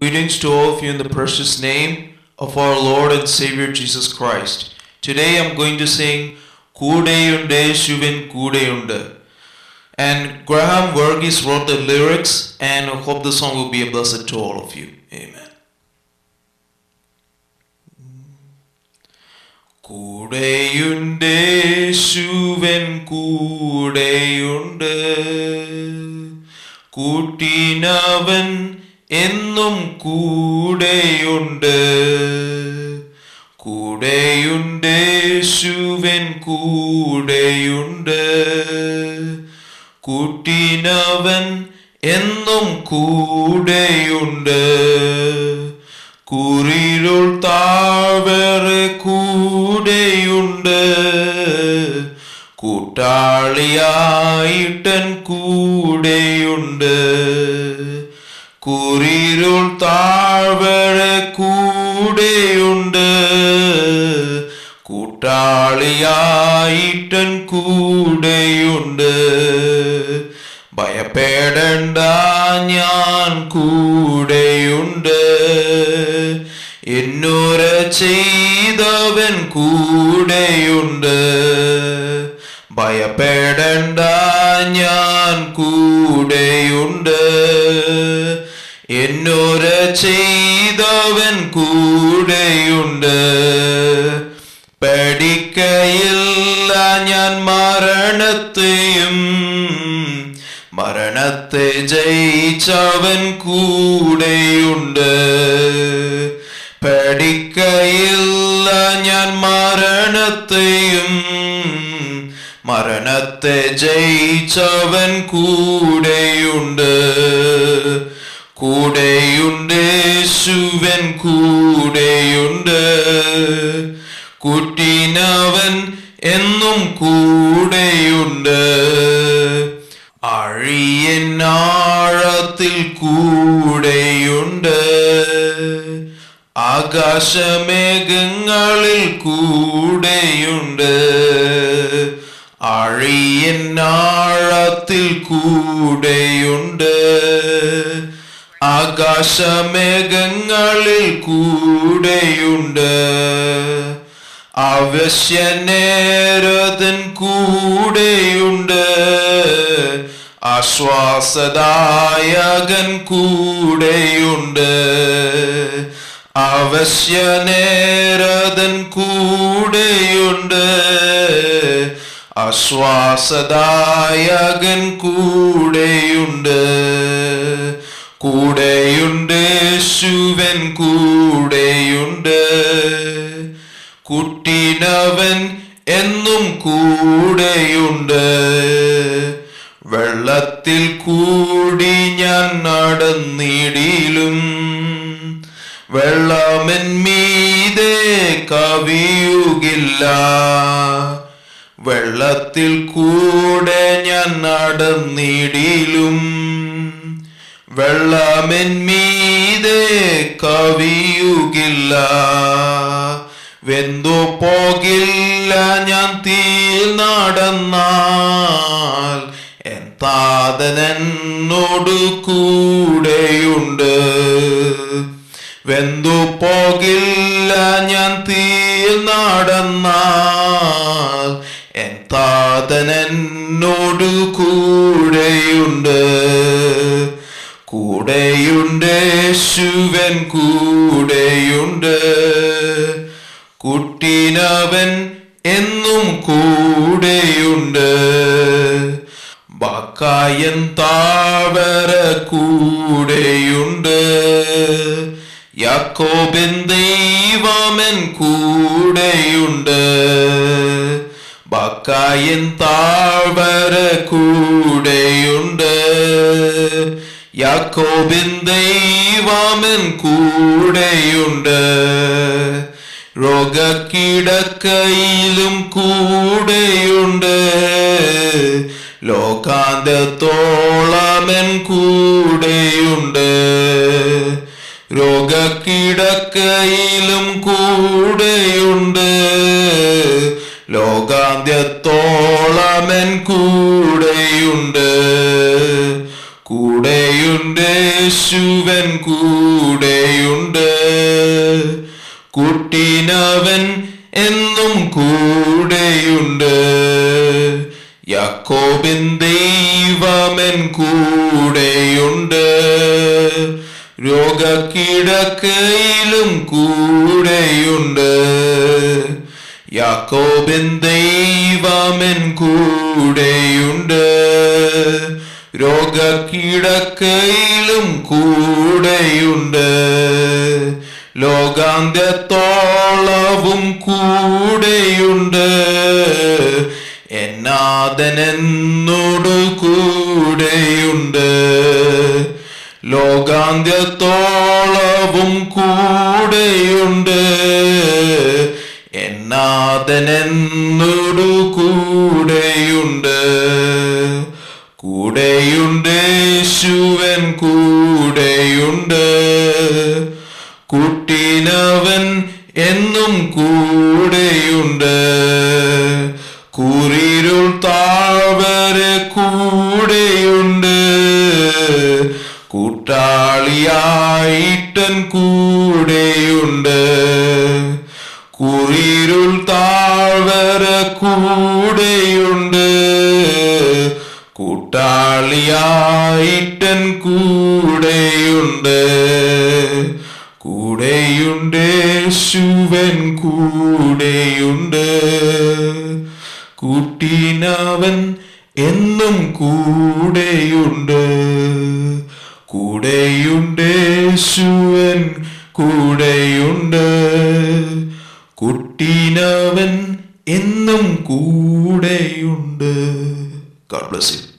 Greetings to all of you in the precious name of our Lord and Savior Jesus Christ. Today I'm going to sing Kudeyunde Shuvin Kudeyunde. And Graham Verghese wrote the lyrics and I hope the song will be a blessing to all of you. Amen. കൂടെയുണ്ട് ശുവൻ കൂടെയുണ്ട് കൂട്ടിനവൻ എന്നും കൂടെയുണ്ട് കൂടെയുണ്ട് ശുവൻ കൂടെയുണ്ട് കൂട്ടിനവൻ എന്നും കൂടെയുണ്ട് കുറിരുൾ താഴ്വരെ കൂടെയുണ്ട് കൂട്ടാളിയായിട്ടൻ കൂടെയുണ്ട് കുറിരുൾ താഴ്വരെ കൂടെയുണ്ട് കൂട്ടാളിയായിട്ടൻ കൂടെയുണ്ട് ഭയപ്പെടണ്ട ഞാൻ കൂടെയുണ്ട് എന്നൂര ചെയ്തവൻ കൂടെയുണ്ട് ഭയപ്പെടണ്ട ഞാൻ കൂടെയുണ്ട് എന്നൂര ചെയ്തവൻ കൂടെയുണ്ട് പേടിക്കയില്ല ഞാൻ മരണത്തെയും മരണത്തെ ജയിച്ചവൻ കൂടെയുണ്ട് പേടിക്കയില്ല ഞാൻ മരണത്തെയും മരണത്തെ ജയിച്ചവൻ കൂടെയുണ്ട് കൂടെയുണ്ട് ശുവൻ കൂടെയുണ്ട് കുട്ടിനവൻ എന്നും കൂടെയുണ്ട് അഴിയനാഴത്തിൽ കൂടെയുണ്ട് ആകാശമേഘങ്ങളിൽ കൂടെയുണ്ട് അഴിയനാഴത്തിൽ കൂടെയുണ്ട് ആകാശമേഘങ്ങളിൽ കൂടെയുണ്ട് അവശ്യനേരതൻ കൂടെയുണ്ട് ആശ്വാസദായകൻ കൂടെയുണ്ട് അവശ്യനേരതൻ കൂടെയുണ്ട് ആശ്വാസദായകൻ കൂടെയുണ്ട് കൂടെയുണ്ട് ശുവൻ കൂടെയുണ്ട് കുട്ടിനവൻ എന്നും കൂടെയുണ്ട് വെള്ളത്തിൽ കൂടി ഞാൻ നടന്നിടിലും വെള്ളമെൻ മീതെ കവിയുകില്ല വെള്ളത്തിൽ കൂടെ ഞാൻ നടന്നിടിലും വെള്ളമെൻ മീതെ കവിയുകില്ല വെന്തു പോകില്ല ഞാൻ തീ നടന്നാൽ എൻ താതനോട് കൂടെയുണ്ട് വെന്തു പോകില്ല ഞാൻ തീ നടന്നാൽ എൻ താതനോട് കൂടെയുണ്ട് കൂടെയുണ്ട് ശുവൻ കൂടെയുണ്ട് കുട്ടിനവൻ എന്നും കൂടെയുണ്ട് ബാക്കായൻ താവര കൂടെയുണ്ട് യാക്കോബൻ ദൈവമൻ കൂടെയുണ്ട് ബാക്കായൻ താവര കൂടെയുണ്ട് യാക്കോബിൻ ദൈവമൻ കൂടെയുണ്ട് രോഗക്കിടക്കയിലും കൂടെയുണ്ട് ലോകാന്തത്തോളമൻ കൂടെയുണ്ട് രോഗക്കിടക്കയിലും കൂടെയുണ്ട് ലോകാന്ത്യത്തോളമൻ കൂടെയുണ്ട് കൂടെയുണ്ട് കൂടെയുണ്ടേശുവൻ കൂടെയുണ്ട് കുട്ടിനവൻ എന്നും കൂടെയുണ്ട് യാക്കോബിൻ ദൈവമൻ കൂടെയുണ്ട് രോഗക്കിടക്കയിലും കൂടെയുണ്ട് യാക്കോബിൻ ദൈവമൻ കൂടെയുണ്ട് രോഗക്കിടക്കയിലും കൂടെയുണ്ട് ലോകാന്ത്യത്തോളവും കൂടെയുണ്ട് എന്നാഥനെന്നോടു കൂടെയുണ്ട് ലോകാന്ത്യത്തോളവും കൂടെയുണ്ട് എന്നാഥനെന്നോടു കൂടെയുണ്ട് കൂടെയുണ്ട് ശുവൻ കൂടെയുണ്ട് കുട്ടിനവൻ എന്നും കൂടെയുണ്ട് കുറിരുൾ താഴ്വരെ കൂടെയുണ്ട് കൂട്ടാളിയായിട്ടൻ കൂടെയുണ്ട് കുറിരുൾ താഴ്വര കൂടെയുണ്ട് കൂട്ടാളിയായിട്ടൻ കൂടെയുണ്ട് കൂടെയുണ്ട് ശുവൻ കൂടെയുണ്ട് കൂട്ടിനവൻ എന്നും കൂടെയുണ്ട് കൂടെയുണ്ട് ശുവൻ കൂടെയുണ്ട് കുട്ടിനവൻ എന്നും കൂടെയുണ്ട് ഗോഡ് ബ്ലസ് യു